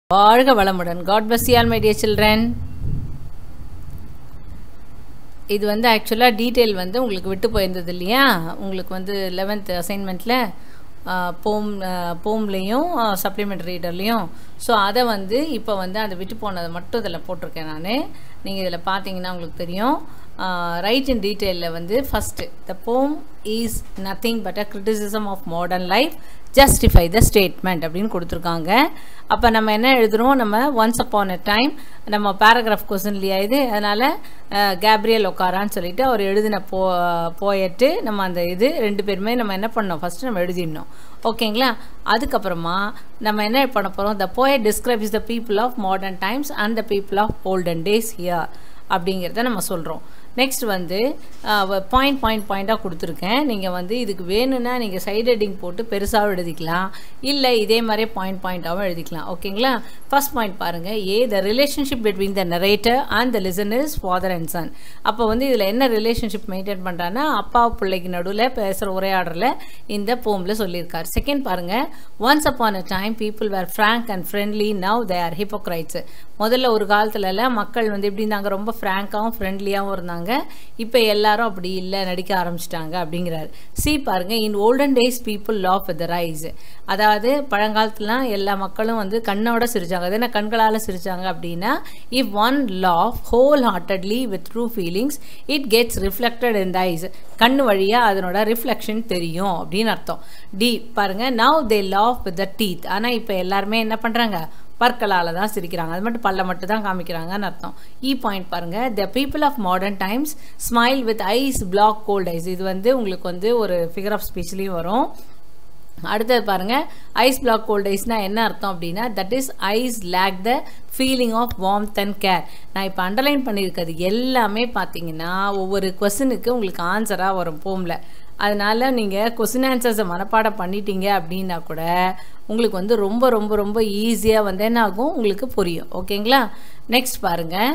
வாழ்க வளமுடன் God bless you all my dear children இது வந்து ஆக்சுவலாக டீட்டெயில் வந்து உங்களுக்கு விட்டு போயிருந்தது இல்லையா உங்களுக்கு வந்து லெவன்த் அசைன்மெண்ட்டில் போம் போம்லேயும் சப்ளிமெண்ட் ரீடர்லேயும் ஸோ அதை வந்து இப்போ வந்து அதை விட்டு போனதை மட்டும் இதில் போட்டிருக்கேன் நான் நீங்கள் இதில் பார்த்தீங்கன்னா உங்களுக்கு தெரியும் ரைட் இன் டீட்டெயிலில் வந்து first the poem is nothing but a criticism of modern life justify the statement அப்படின்னு கொடுத்துருக்காங்க அப்போ நம்ம என்ன எழுதுகிறோம் நம்ம ஒன்ஸ் அப்பான் அ டைம் நம்ம பேராகிராஃப் கொஸ்டின் இல்லையா இது அதனால் கேப்ரியல் ஒக்காரான்னு சொல்லிட்டு அவர் எழுதின போ போயட்டு நம்ம அந்த இது ரெண்டு பேருமே நம்ம என்ன பண்ணோம் ஃபஸ்ட்டு நம்ம எழுதிடணும் ஓகேங்களா அதுக்கப்புறமா நம்ம என்ன பண்ண போகிறோம் the poet describes the people of modern times and the people of olden days here அப்படிங்கிறத நம்ம சொல்கிறோம் நெக்ஸ்ட் வந்து பாயிண்ட் பாயிண்ட் பாயிண்ட்டாக கொடுத்துருக்கேன் நீங்கள் வந்து இதுக்கு வேணும்னா நீங்கள் சைட் ஹெட்டிங் போட்டு பெருசாகவும் எழுதிக்கலாம் இல்லை இதே மாதிரியே பாயிண்ட் பாயிண்ட்டாகவும் எழுதிக்கலாம் ஓகேங்களா ஃபர்ஸ்ட் பாயிண்ட் பாருங்கள் A the relationship between the narrator and the listeners father and son அப்போ வந்து இதில் என்ன ரிலேஷன்ஷிப் மெயின்டைன் பண்ணுறான்னா அப்பா பிள்ளைக்கு நடுவில் பேசுகிற உரையாடலில் இந்த போமில் சொல்லியிருக்கார் செகண்ட் பாருங்கள் once upon a time people were frank and friendly now they are hypocrites முதல்ல ஒரு காலத்துலலாம் மக்கள் வந்து எப்படி இருந்தாங்க ரொம்ப ஃப்ராங்காகவும் ஃப்ரெண்ட்லியாகவும் இருந்தாங்க இப்போ எல்லாரும் அப்படி இல்லை நடிக்க ஆரம்பிச்சிட்டாங்க அப்படிங்கிறாரு சி பாருங்க in olden days people laugh with rice அதாவது பழங்காலத்துலாம் எல்லா மக்களும் வந்து கண்ணோட சிரிச்சாங்க அது என்ன கண்களால் சிரிச்சாங்க அப்படின்னா if one laugh whole heartedly with true feelings it gets reflected in the eyes கண்ணு வழியாக அதனோட ரிஃப்ளெக்ஷன் தெரியும் அப்படின்னு அர்த்தம் டி பாருங்க now they laugh with the teeth ஆனால் இப்போ எல்லாருமே என்ன பண்ணுறாங்க பற்களால் தான் சிரிக்கிறாங்க அது மட்டும் பல்ல மட்டும் தான் காமிக்கிறாங்கன்னு அர்த்தம் இ பாயிண்ட் பாருங்கள் the people of modern times smile with ice block cold eyes இது வந்து உங்களுக்கு வந்து ஒரு ஃபிகர் ஆஃப் ஸ்பீச்லேயும் வரும் அடுத்தது பாருங்கள் ஐஸ் பிளாக் கோல்ட் ஐஸ்னால் என்ன அர்த்தம் அப்படின்னா that is eyes lack the feeling of warmth and care நான் இப்போ அண்டர்லைன் பண்ணியிருக்கிறது எல்லாமே பார்த்தீங்கன்னா ஒவ்வொரு கொஸ்டினுக்கு உங்களுக்கு ஆன்சராக வரும் போமில் அதனால் நீங்கள் கொஸ்டின் ஆன்சர்ஸை மனப்பாடம் பண்ணிட்டீங்க அப்படின்னா கூட உங்களுக்கு வந்து ரொம்ப ரொம்ப ரொம்ப ஈஸியாக வந்து என்ன ஆகும் உங்களுக்கு புரியும் ஓகேங்களா நெக்ஸ்ட் பாருங்கள்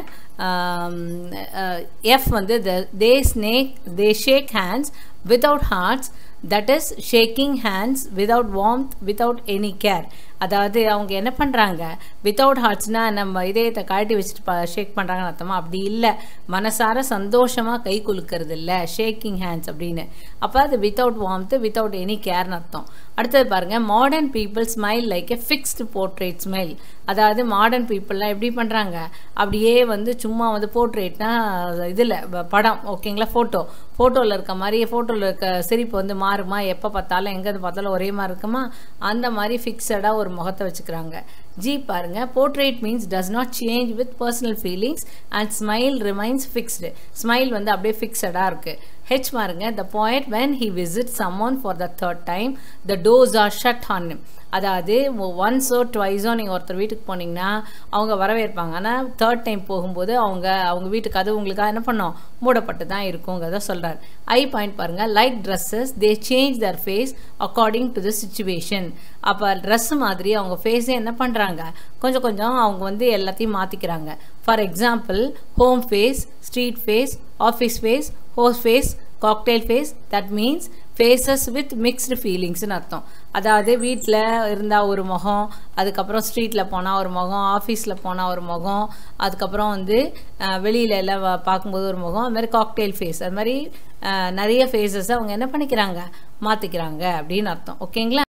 எஃப் வந்து the they snake they shake hands without hearts that is shaking hands without warmth without any care அதாவது அவங்க என்ன பண்ணுறாங்க வித்தவுட் ஹார்ட்ஸ்னால் நம்ம இதயத்தை காட்டி வச்சுட்டு ஷேக் பண்ணுறாங்கன்னு அர்த்தமா அப்படி இல்லை மனசார சந்தோஷமாக கை குலுக்கிறது இல்லை ஷேக்கிங் ஹேண்ட்ஸ் அப்படின்னு அப்போ அது வித்தவுட் வார்ம்த்து வித்தவுட் எனி கேர்னு அர்த்தம் அடுத்தது பாருங்கள் modern people smile like a fixed portrait smile அதாவது மாடர்ன் பீப்புளெலாம் எப்படி பண்ணுறாங்க அப்படியே வந்து சும்மா வந்து போர்ட்ரேட்னா இதில் படம் ஓகேங்களா ஃபோட்டோ ஃபோட்டோவில் இருக்க மாதிரி ஃபோட்டோவில் இருக்க சிரிப்பு வந்து மாறுமா எப்போ பார்த்தாலும் எங்கேருந்து பார்த்தாலும் ஒரே மாதிரி இருக்குமா அந்த மாதிரி ஃபிக்ஸடாக ஒரு முகத்தை வச்சுக்கிறாங்க ஜி பாருங்க portrait means does not change with personal feelings and smile remains fixed smile வந்து அப்படியே ஃபிக்ஸடாக இருக்குது ஹெச் பாருங்க the point when he visit someone for the third time the doors are shut on அதாவது ஒன்ஸோ ட்வைஸோ நீங்கள் ஒருத்தர் வீட்டுக்கு போனீங்கன்னா அவங்க வரவேற்பாங்க ஆனால் தேர்ட் டைம் போகும்போது அவங்க அவங்க வீட்டுக்கு அது உங்களுக்காக என்ன பண்ணோம் மூடப்பட்டு தான் இருக்குங்கிறத சொல்கிறார் ஐ பாயிண்ட் பாருங்கள் like dresses they change their face according to the situation அப்போ ட்ரெஸ் மாதிரி அவங்க ஃபேஸே என்ன பண்ணுறாங்க கொஞ்சம் கொஞ்சம் அவங்க வந்து எல்லாத்தையும் மாற்றிக்கிறாங்க for example home face street face office face host face cocktail face that means faces with mixed ஃபீலிங்ஸ்னு அர்த்தம் அதாவது வீட்டில் இருந்தால் ஒரு முகம் அதுக்கப்புறம் ஸ்ட்ரீட்டில் போனால் ஒரு முகம் ஆஃபீஸில் போனால் ஒரு முகம் அதுக்கப்புறம் வந்து வெளியில் எல்லாம் பார்க்கும்போது ஒரு முகம் அது மாதிரி காக்டெயில் ஃபேஸ் அது மாதிரி நிறைய ஃபேஸஸ் அவங்க என்ன பண்ணிக்கிறாங்க மாற்றிக்கிறாங்க அப்படின்னு அர்த்தம் ஓகேங்களா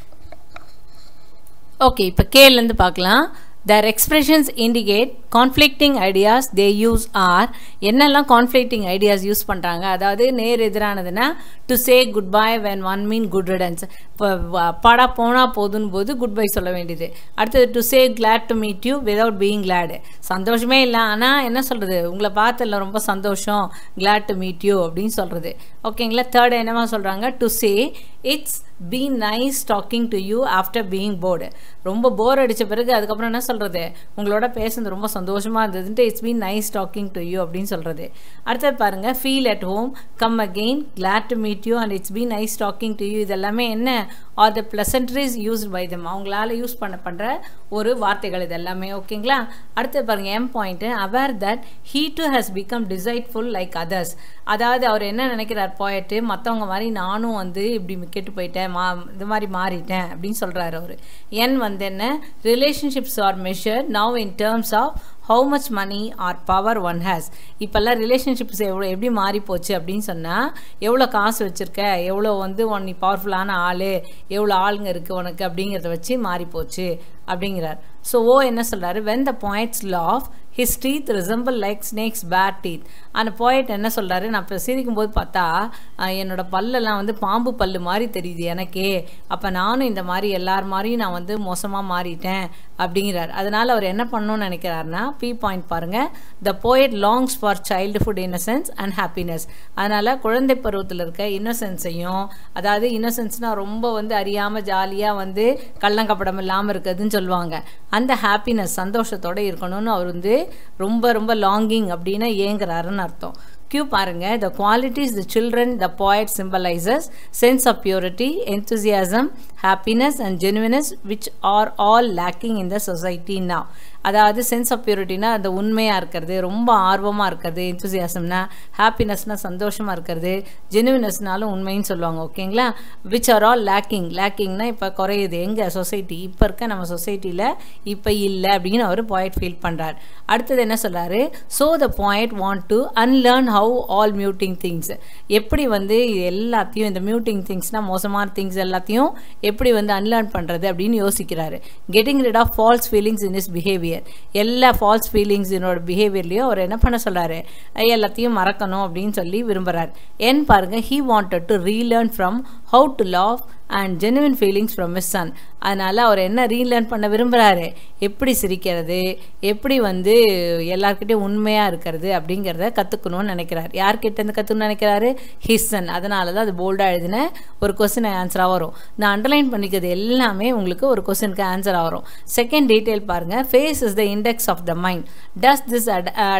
ஓகே இப்போ கேலேருந்து பார்க்கலாம் their expressions indicate conflicting ideas they use are என்னெல்லாம் conflicting ideas யூஸ் பண்ணுறாங்க அதாவது நேர் எதிரானதுன்னா to say good bye when one mean good riddance இப்போ பாடா போனால் போதுன்னு போது குட் பை சொல்ல வேண்டியது அடுத்தது to say glad to meet you without being glad சந்தோஷமே இல்லை ஆனால் என்ன சொல்கிறது உங்களை பார்த்ததில்ல ரொம்ப சந்தோஷம் கிளாட் டு மீட் யூ அப்படின்னு சொல்கிறது ஓகேங்களா தேர்ட் என்னமா சொல்கிறாங்க to say it's be nice talking to you after being bored ரொம்ப போர் அடித்த பிறகு அதுக்கப்புறம் என்ன சொல்கிறது உங்களோட பேசுனது ரொம்ப சந்தோஷமாக இருந்ததுன்ட்டு it's been nice talking to you அப்படின்னு சொல்கிறது அடுத்தது பாருங்கள் feel at home come again glad to meet you and it's been nice talking to you இதெல்லாமே என்ன are the pleasantries used by them அவங்களால யூஸ் பண்ண பண்ணுற ஒரு வார்த்தைகள் இது எல்லாமே ஓகேங்களா அடுத்து பாருங்கள் M point aware that he too has become deceitful like others அதாவது அவர் என்ன நினைக்கிறார் போயிட்டு மற்றவங்க மாதிரி நானும் வந்து இப்படி கெட்டு போயிட்டேன் மா இது மாதிரி மாறிட்டேன் அப்படின்னு சொல்கிறாரு அவர் என் வந்து என்ன relationships are measure now in terms of how much money or power one has இப்போல்லாம் ரிலேஷன்ஷிப்ஸ் எவ்வளோ எப்படி மாறி போச்சு அப்படின்னு சொன்னால் எவ்வளோ காசு வச்சுருக்க எவ்வளோ வந்து உன் நீ பவர்ஃபுல்லான ஆள் எவ்வளோ ஆளுங்க இருக்குது உனக்கு அப்படிங்கிறத வச்சு மாறி போச்சு அப்படிங்கிறார் ஸோ ஓ என்ன சொல்கிறாரு when the points laugh his teeth resemble like snakes bad teeth அந்த போயிட் என்ன சொல்கிறாரு நான் இப்போ சிரிக்கும் போது பார்த்தா என்னோட பல்லெல்லாம் வந்து பாம்பு பல்லு மாதிரி தெரியுது எனக்கே அப்போ நானும் இந்த மாதிரி எல்லார் மாதிரியும் நான் வந்து மோசமாக மாறிட்டேன் அப்படிங்கிறார் அதனால் அவர் என்ன பண்ணணும்னு நினைக்கிறாருன்னா பி பாயிண்ட் பாருங்கள் the poet longs for childhood innocence and happiness அதனால் குழந்தை பருவத்தில் இருக்க இன்னசென்ஸையும் அதாவது இன்னசென்ஸ்னால் ரொம்ப வந்து அறியாமல் ஜாலியாக வந்து கள்ளங்கப்படம் இல்லாமல் இருக்குதுன்னு சொல்லுவாங்க அந்த ஹாப்பினஸ் சந்தோஷத்தோடு இருக்கணும்னு அவர் வந்து ரொம்ப ரொம்ப லாங்கிங் அப்படின்னு ஏங்குறாருன்னு அர்த்தம் கியூ பாருங்க the qualities the children the poet symbolises sense of purity enthusiasm happiness and genuineness which are all lacking in the society now அதாவது சென்ஸ் ஆஃப் பியூரிட்டினா அந்த உண்மையாக இருக்கிறது ரொம்ப ஆர்வமாக இருக்கிறது என்துசியாசம்னா ஹாப்பினஸ்னால் சந்தோஷமாக இருக்கிறது ஜெனுவினஸ்னாலும் உண்மைன்னு சொல்லுவாங்க ஓகேங்களா விச் ஆர் ஆல் லேக்கிங் லேக்கிங்னா இப்போ குறையுது எங்கள் சொசைட்டி இப்போ இருக்க நம்ம சொசைட்டியில் இப்போ இல்லை அப்படின்னு அவர் பாயிண்ட் ஃபீல் பண்ணுறார் அடுத்தது என்ன சொல்கிறாரு so the point want to unlearn how all muting things எப்படி வந்து எல்லாத்தையும் இந்த மியூட்டிங் திங்ஸ்னால் மோசமான திங்ஸ் எல்லாத்தையும் எப்படி வந்து அன்லேர்ன் பண்ணுறது அப்படின்னு யோசிக்கிறாரு getting rid of false feelings in his behaviour எல்லா ஃபால்ஸ் ஃபீலிங்ஸ் என்னோட பிஹேவியர்லையும் அவர் என்ன பண்ண சொல்கிறாரு எல்லாத்தையும் மறக்கணும் அப்படின்னு சொல்லி விரும்புகிறார் ஏன்னு பாருங்கள் he wanted to relearn from how to love and genuine feelings from his son அதனால் அவர் என்ன ரீலேர்ன் பண்ண விரும்புகிறாரு எப்படி சிரிக்கிறது எப்படி வந்து எல்லார்கிட்டையும் உண்மையாக இருக்கிறது அப்படிங்கிறத கற்றுக்கணும்னு நினைக்கிறார் யார்கிட்டேருந்து கற்றுக்கணும்னு நினைக்கிறாரு ஹிஸ்ஸன் அதனால தான் அது போல்டாக எழுதின ஒரு கொஸ்டின் ஆன்சராக வரும் நான் அண்டர்லைன் பண்ணிக்கிறது எல்லாமே உங்களுக்கு ஒரு கொஸ்டினுக்கு ஆன்சராக வரும் செகண்ட் டீட்டெயில் பாருங்கள் face is the index of the mind does this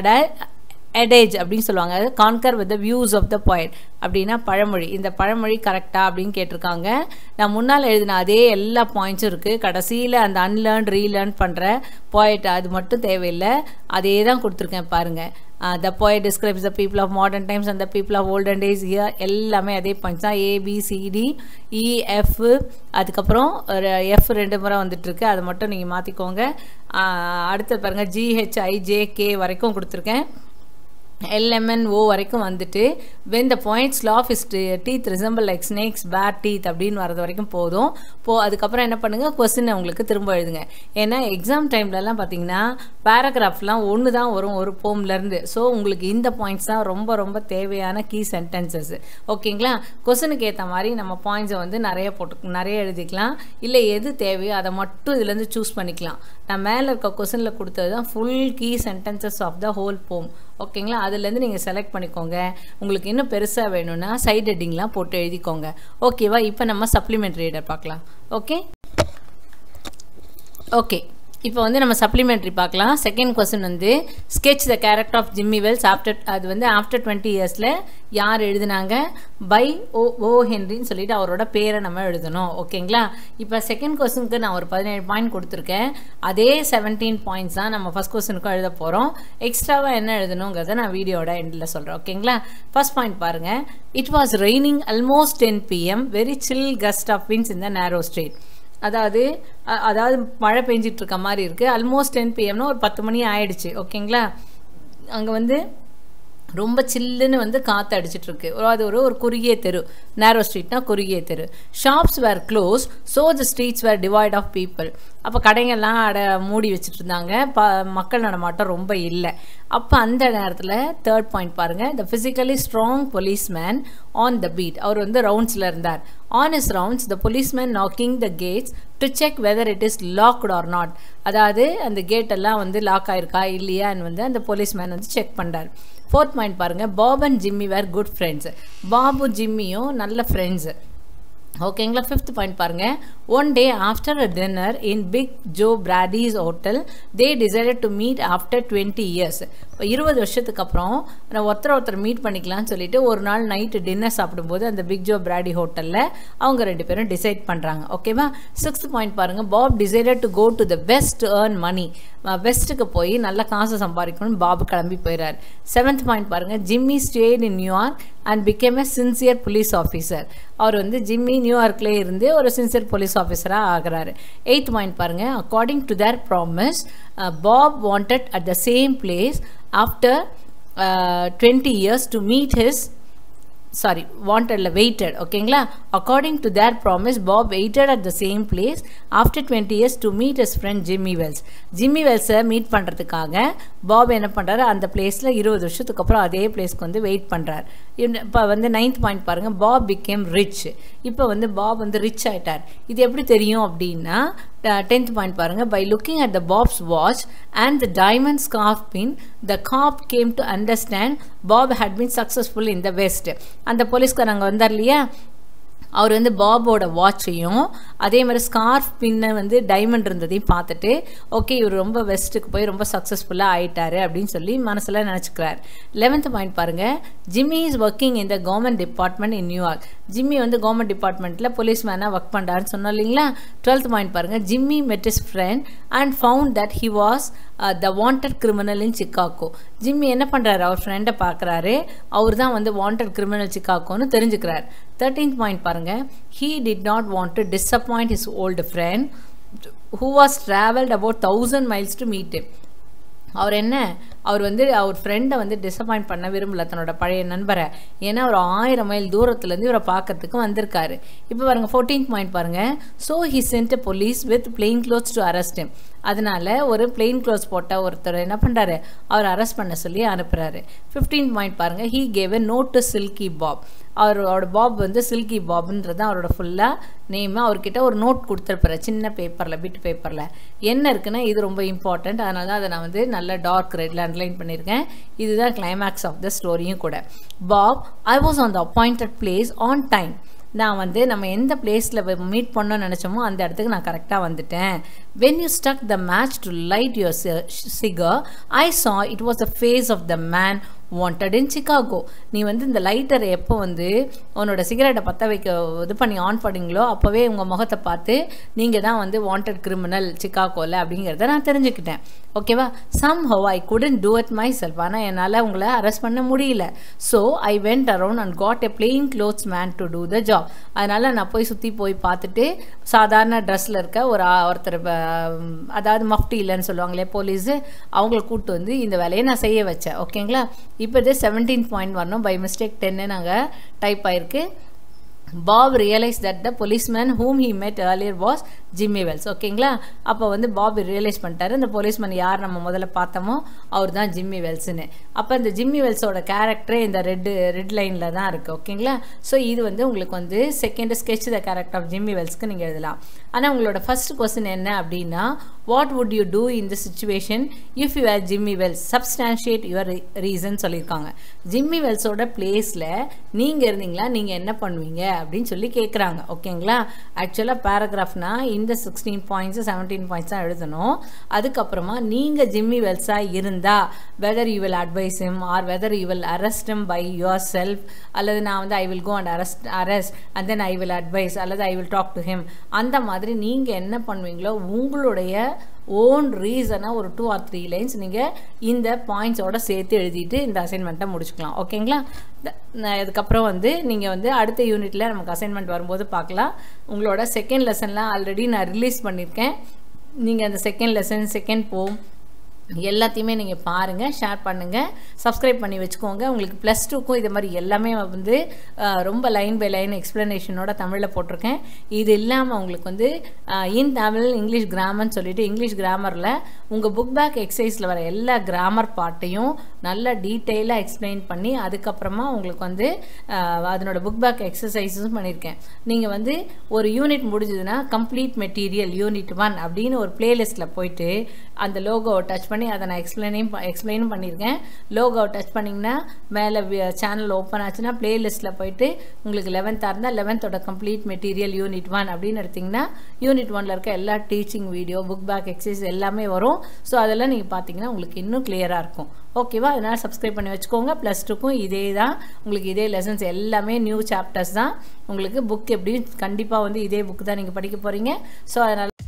adage அப்படின்னு சொல்லுவாங்க அது concur with the views of the point அப்படின்னா பழமொழி இந்த பழமொழி கரெக்டாக அப்படின்னு கேட்டிருக்காங்க நான் முன்னால் எழுதின அதே எல்லா பாயிண்ட்ஸும் இருக்குது கடைசியில் அந்த அன்லேர்ன் ரீலேர்ன் பண்ணுற பாயிண்ட் அது மட்டும் தேவையில்லை அதே தான் கொடுத்துருக்கேன் பாருங்கள் the point describes the people of modern times and the people of olden days here எல்லாமே அதே பாயிண்ட்ஸ் தான் ஏபிசிடி இஎஃப் அதுக்கப்புறம் எஃப் ரெண்டு முறை வந்துட்டுருக்கு அதை மட்டும் நீங்கள் மாற்றிக்கோங்க அடுத்து பாருங்கள் ஜிஹெச்ஐஜேகே வரைக்கும் கொடுத்துருக்கேன் எல்எம்என்ஓ வரைக்கும் வந்துட்டு when the points laugh his teeth resemble like snakes bad teeth அப்படின்னு வரது வரைக்கும் போதும் போ அதுக்கப்புறம் என்ன பண்ணுங்கள் கொஸ்டினை உங்களுக்கு திரும்ப எழுதுங்க ஏன்னா எக்ஸாம் டைம்லலாம் பார்த்தீங்கன்னா பேராகிராஃப்லாம் ஒன்று தான் வரும் ஒரு போம்லேருந்து ஸோ உங்களுக்கு இந்த பாயிண்ட்ஸ் தான் ரொம்ப ரொம்ப தேவையான கீ சென்டென்சஸ் ஓகேங்களா கொஸ்டினுக்கு ஏற்ற மாதிரி நம்ம பாயிண்ட்ஸை வந்து நிறைய போட்டு நிறைய எழுதிக்கலாம் இல்லை எது தேவையோ அதை மட்டும் இதுலேருந்து சூஸ் பண்ணிக்கலாம் நான் மேலே இருக்க கொஸ்டினில் கொடுத்தது தான் full key sentences of the whole poem ஓகேங்களா அதுலேருந்து நீங்கள் செலக்ட் பண்ணிக்கோங்க உங்களுக்கு இன்னும் பெருசாக வேணும்னா சைட் ஹெட்டிங்லாம் போட்டு எழுதிக்கோங்க ஓகேவா இப்போ நம்ம சப்ளிமெண்ட் ரீடர் பார்க்கலாம் ஓகே ஓகே இப்போ வந்து நம்ம சப்ளிமெண்ட்ரி பார்க்கலாம் செகண்ட் கொஸ்டின் வந்து sketch the character of Jimmy Wells after அது வந்து ஆஃப்டர் டுவெண்ட்டி இயர்ஸில் யார் எழுதுனாங்க பை ஓ ஓ ஹென்ரின்னு சொல்லிட்டு அவரோட பேரை நம்ம எழுதணும் ஓகேங்களா இப்போ செகண்ட் கொஸ்டினுக்கு நான் ஒரு பதினேழு பாயிண்ட் கொடுத்துருக்கேன் அதே செவன்டீன் பாயிண்ட்ஸ் தான் நம்ம ஃபஸ்ட் கொஸ்டினுக்கும் எழுத போகிறோம் எக்ஸ்ட்ராவாக என்ன எழுதணுங்கிறத நான் வீடியோட எண்டில் சொல்கிறேன் ஓகேங்களா ஃபர்ஸ்ட் பாயிண்ட் பாருங்கள் it was raining almost ten PM very chill gust of winds in the narrow street அதாவது அதாவது மழை பெஞ்சிட்டு இருக்க மாதிரி இருக்குது ஆல்மோஸ்ட் டென் பிஎம்னா ஒரு பத்து மணி ஆயிடுச்சு ஓகேங்களா அங்கே வந்து ரொம்ப சில்லுன்னு வந்து காற்று அடிச்சிட்டு இருக்கு அது ஒரு ஒரு குறுகிய தெரு நேரோ ஸ்ட்ரீட்னா குறுகிய தெரு shops were close so the streets were devoid of people அப்போ கடைங்கள்லாம் அட மூடி வச்சுட்டு இருந்தாங்க ப மக்கள் நடமாட்டம் ரொம்ப இல்லை அப்போ அந்த நேரத்தில் தேர்ட் பாயிண்ட் பாருங்கள் the physically strong policeman on the beat அவர் வந்து ரவுண்ட்ஸில் இருந்தார் on his rounds the policeman knocking the gates to check whether it is locked or not அதாவது அந்த கேட் எல்லாம் வந்து லாக் ஆயிருக்கா இல்லையான்னு வந்து அந்த போலீஸ்மேன் வந்து செக் பண்ணுறார் ஃபோர்த் பாயிண்ட் பாருங்கள் Bob and Jimmy were good friends Bob ஜிம்மியும் நல்ல ஃப்ரெண்ட்ஸு ஓகேங்களா ஃபிஃப்த் பாயிண்ட் பாருங்க one day after a dinner in Big Joe Brady's hotel they decided to meet after twenty years இப்போ இருபது வருஷத்துக்கு அப்புறம் நான் ஒருத்தர் ஒருத்தர் மீட் பண்ணிக்கலாம்னு சொல்லிட்டு ஒரு நாள் நைட்டு டின்னர் சாப்பிடும்போது அந்த பிக் ஜோ பிராடி ஹோட்டலில் அவங்க ரெண்டு பேரும் டிசைட் பண்ணுறாங்க ஓகேவா சிக்ஸ்த் பாயிண்ட் பாருங்க Bob decided to go to the best earn money வெஸ்ட்டுக்கு போய் நல்ல காசு சம்பாதிக்கணும்னு பாபு கிளம்பி போயிடுறாரு செவன்த் பாயிண்ட் பாருங்க Jimmy stayed in New York and became a sincere police officer அவர் வந்து ஜிம்மி நியூயார்க்லேயே இருந்து ஒரு சின்சியர் போலீஸ் ஆஃபீஸராக ஆகிறாரு எயித் பாயிண்ட் பாருங்க according to their promise Bob wanted at the same place after twenty years to meet his sorry வாண்டட்ல waited ஓகேங்களா according to their promise Bob waited at the same place after twenty years to meet his friend Jimmy Wells Jimmy வெல்ஸை meet பண்ணுறதுக்காக Bob என்ன பண்ணுறாரு அந்த பிளேஸில் இருபது வருஷத்துக்கு அப்புறம் அதே பிளேஸ்க்கு வந்து வெயிட் பண்ணுறார் இப்போ வந்து நைன்த் பாயிண்ட் பாருங்கள் பாப் பிகேம் ரிச் இப்போ வந்து பாப் வந்து ரிச் ஆயிட்டார் இது எப்படி தெரியும் அப்படின்னா டென்த் பாயிண்ட் பாருங்க by looking at the Bob's watch and the diamond scarf pin the cop came to understand Bob had been successful in the west அந்த போலீஸ்காரங்க வந்தார் இல்லையா அவர் வந்து பாபோட வாட்சையும் அதே மாதிரி ஸ்கார்ஃப் பின்ன வந்து டைமண்ட் இருந்ததையும் பார்த்துட்டு ஓகே இவர் ரொம்ப வெஸ்ட்டுக்கு போய் ரொம்ப சக்ஸஸ்ஃபுல்லாக ஆயிட்டாரு அப்படின்னு சொல்லி மனசில் நினச்சிக்கிறார் லெவன்த் பாயிண்ட் பாருங்க ஜிம்மி இஸ் ஒர்க்கிங் இந்த government department in New York Jimmy வந்து கவர்மெண்ட் டிபார்ட்மெண்ட்டில் போலீஸ் மேனாக ஒர்க் பண்ணுறாருன்னு சொன்னோம் இல்லைங்களா டுவெல்த் பாயிண்ட் பாருங்க Jimmy met his friend and found that he was the wanted criminal in Chicago Jimmy என்ன பண்ணுறாரு அவர் ஃப்ரெண்டை பார்க்குறாரு அவர் தான் வந்து வாண்டட் கிரிமினல் சிக்காகோன்னு தெரிஞ்சுக்கிறார் தேர்ட்டீன்த் பாயிண்ட் பாருங்க he did not want to disappoint his old friend who was travelled about thousand miles to meet அவர் என்ன அவர் வந்து அவர் ஃப்ரெண்டை வந்து டிசப்பாயிண்ட் பண்ண விரும்பல தன்னோட பழைய நண்பரை ஏன்னா அவர் ஆயிரம் மைல் தூரத்துலேருந்து இவரை பார்க்கறதுக்கு வந்திருக்காரு இப்போ பாருங்க ஃபோர்டீன்த் பாயிண்ட் பாருங்க so he sent police with plain clothes to arrest அதனால ஒரு பிளெயின் க்ளோத்ஸ் போட்ட ஒருத்தர் என்ன பண்ணுறாரு அவர் அரெஸ்ட் பண்ண சொல்லி அனுப்புகிறாரு ஃபிஃப்டீன் பாயிண்ட் பாருங்க he gave a note to Silky Bob அவரோட பாப் வந்து சில்கி பாப்ன்றது அவரோட ஃபுல்லாக நேம் அவர்கிட்ட ஒரு நோட் கொடுத்துருப்பாரு சின்ன பேப்பரில் பிட் பேப்பரில் என்ன இருக்குன்னா இது ரொம்ப இம்பார்ட்டண்ட் அதனால தான் அதை நான் வந்து நல்ல டார்க் ரெட்டில் அண்டர்லைன் பண்ணியிருக்கேன் இதுதான் கிளைமேக்ஸ் ஆஃப் த ஸ்டோரியும் கூட Bob I was on the appointed place on time நான் வந்து நம்ம எந்த பிளேஸில் மீட் பண்ணோம்னு நினச்சோமோ அந்த இடத்துக்கு நான் கரெக்டாக வந்துட்டேன் when you struck the match to light your cigar I saw it was the face of the man wanted in Chicago நீ வந்து இந்த லைட்டரை எப்போ வந்து உன்னோட சிகரெட்டை பற்ற வைக்க இது பண்ணி ஆன் பண்ணீங்களோ அப்போவே உங்கள் முகத்தை பார்த்து நீங்கள் தான் வந்து வாண்டட் கிரிமினல் சிகாகோவில் அப்படிங்கிறத நான் தெரிஞ்சுக்கிட்டேன் ஓகேவா somehow I couldn't do it myself ஆனால் என்னால் உங்களை அரெஸ்ட் பண்ண முடியல so I went around and got a plain clothes man to do the job அதனால் நான் போய் சுற்றி போய் பார்த்துட்டு சாதாரண ட்ரெஸ்ஸில் இருக்க ஒரு ஒருத்தர் அதாவது மஃப்டி இல்லைன்னு சொல்லுவாங்களே போலீஸு அவங்கள கூப்பிட்டு வந்து இந்த வேலையை நான் செய்ய வச்சேன் ஓகேங்களா இப்போ இது செவன்டீன் பாயிண்ட் வரணும் பை மிஸ்டேக் டென்னு நாங்கள் டைப் ஆயிருக்கு Bob realise that the policeman whom he met earlier was Jimmy Wells ஓகேங்களா அப்போ வந்து பாப் ரியலைஸ் பண்ணிட்டாரு இந்த போலீஸ்மேன் யார் நம்ம முதல்ல பார்த்தோமோ அவர் தான் ஜிம்மி வெல்ஸ்னு அப்போ இந்த ஜிம்மி வெல்ஸோட கேரக்டரே இந்த ரெட்டு ரெட் லைனில் தான் இருக்குது ஓகேங்களா ஸோ இது வந்து உங்களுக்கு வந்து second sketch the character of Jimmy வெல்ஸ்க்கு நீங்கள் எழுதலாம் ஆனால் உங்களோட ஃபர்ஸ்ட் கொஸ்டின் என்ன அப்படின்னா what would you do in the situation if you are Jimmy Wells substantiate your reason சொல்லியிருக்காங்க ஜிம்மி வெல்ஸோட பிளேஸில் நீங்கள் இருந்தீங்களா நீங்கள் என்ன பண்ணுவீங்க அப்படின்னு சொல்லி கேட்குறாங்க ஓகேங்களா ஆக்சுவலாக பேராகிராஃப்னா இந்த சிக்ஸ்டீன் பாயிண்ட்ஸ் செவன்டீன் பாயிண்ட்ஸ் தான் எழுதணும் அதுக்கப்புறமா நீங்கள் ஜிம்மி வெல்ஸாக இருந்தால் whether you will advise him or whether you will arrest him by yourself அல்லது நான் வந்து I will go and arrest arrest and then I will advise அல்லது I will talk to him அந்த மாதிரி நீங்கள் என்ன பண்ணுவீங்களோ உங்களுடைய ஓன் ரீசனாக ஒரு டூ ஆர் த்ரீ லைன்ஸ் நீங்கள் இந்த பாயிண்ட்ஸோட சேர்த்து எழுதிட்டு இந்த அசைன்மெண்ட்டை முடிச்சுக்கலாம் ஓகேங்களா அதுக்கப்புறம் வந்து நீங்கள் வந்து அடுத்த யூனிட்டில் நமக்கு அசைன்மெண்ட் வரும்போது பார்க்கலாம் உங்களோட செகண்ட் லெசன்லாம் ஆல்ரெடி நான் ரிலீஸ் பண்ணியிருக்கேன் நீங்கள் அந்த செகண்ட் லெசன் செகண்ட் போம் எல்லாத்தையுமே நீங்கள் பாருங்கள் ஷேர் பண்ணுங்கள் சப்ஸ்கிரைப் பண்ணி வச்சுக்கோங்க உங்களுக்கு ப்ளஸ் டூக்கும் இது மாதிரி எல்லாமே வந்து ரொம்ப லைன் பை லைன் எக்ஸ்ப்ளனேஷனோட தமிழில் போட்டிருக்கேன் இது இல்லாமல் உங்களுக்கு வந்து இன் தமிழ் இங்கிலீஷ் கிராமர்னு சொல்லிட்டு இங்கிலீஷ் கிராமரில் உங்கள் புக் பேக் எக்ஸசைஸில் வர எல்லா கிராமர் பாட்டையும் நல்லா டீட்டெயிலாக எக்ஸ்பிளைன் பண்ணி அதுக்கப்புறமா உங்களுக்கு வந்து அஹ், அதனோட புக் பேக் எக்ஸசைஸும் பண்ணியிருக்கேன் நீங்கள் வந்து ஒரு யூனிட் முடிஞ்சதுன்னா கம்ப்ளீட் மெட்டீரியல் யூனிட் ஒன் அப்படின்னு ஒரு பிளேலிஸ்ட்டில் போயிட்டு அந்த லோகோவை டச் பண்ணி அதை நான் எக்ஸ்பிளைனையும் எக்ஸ்பிளைனும் பண்ணியிருக்கேன் லோகோவை டச் பண்ணிங்கன்னா மேலே சேனல் ஓப்பன் ஆச்சுன்னா பிளேலிஸ்ட்டில் போயிட்டு உங்களுக்கு லெவன்த்தாக இருந்தால் லெவன்த்தோட கம்ப்ளீட் மெட்டீரியல் யூனிட் ஒன் அப்படின்னு எடுத்திங்கன்னா யூனிட் ஒனில் இருக்க எல்லா teaching video book back exercise எல்லாமே வரும் ஸோ அதெல்லாம் நீங்கள் பார்த்தீங்கன்னா உங்களுக்கு இன்னும் கிளியராக இருக்கும் ஓகேவா அதனால் சப்ஸ்கிரைப் பண்ணி வச்சுக்கோங்க ப்ளஸ் டூக்கும் இதே தான் உங்களுக்கு இதே லெசன்ஸ் எல்லாமே நியூ சாப்டர்ஸ் தான் உங்களுக்கு புக் எப்படி கண்டிப்பாக வந்து இதே புக் தான் நீங்கள் படிக்க போகிறீங்க ஸோ அதனால்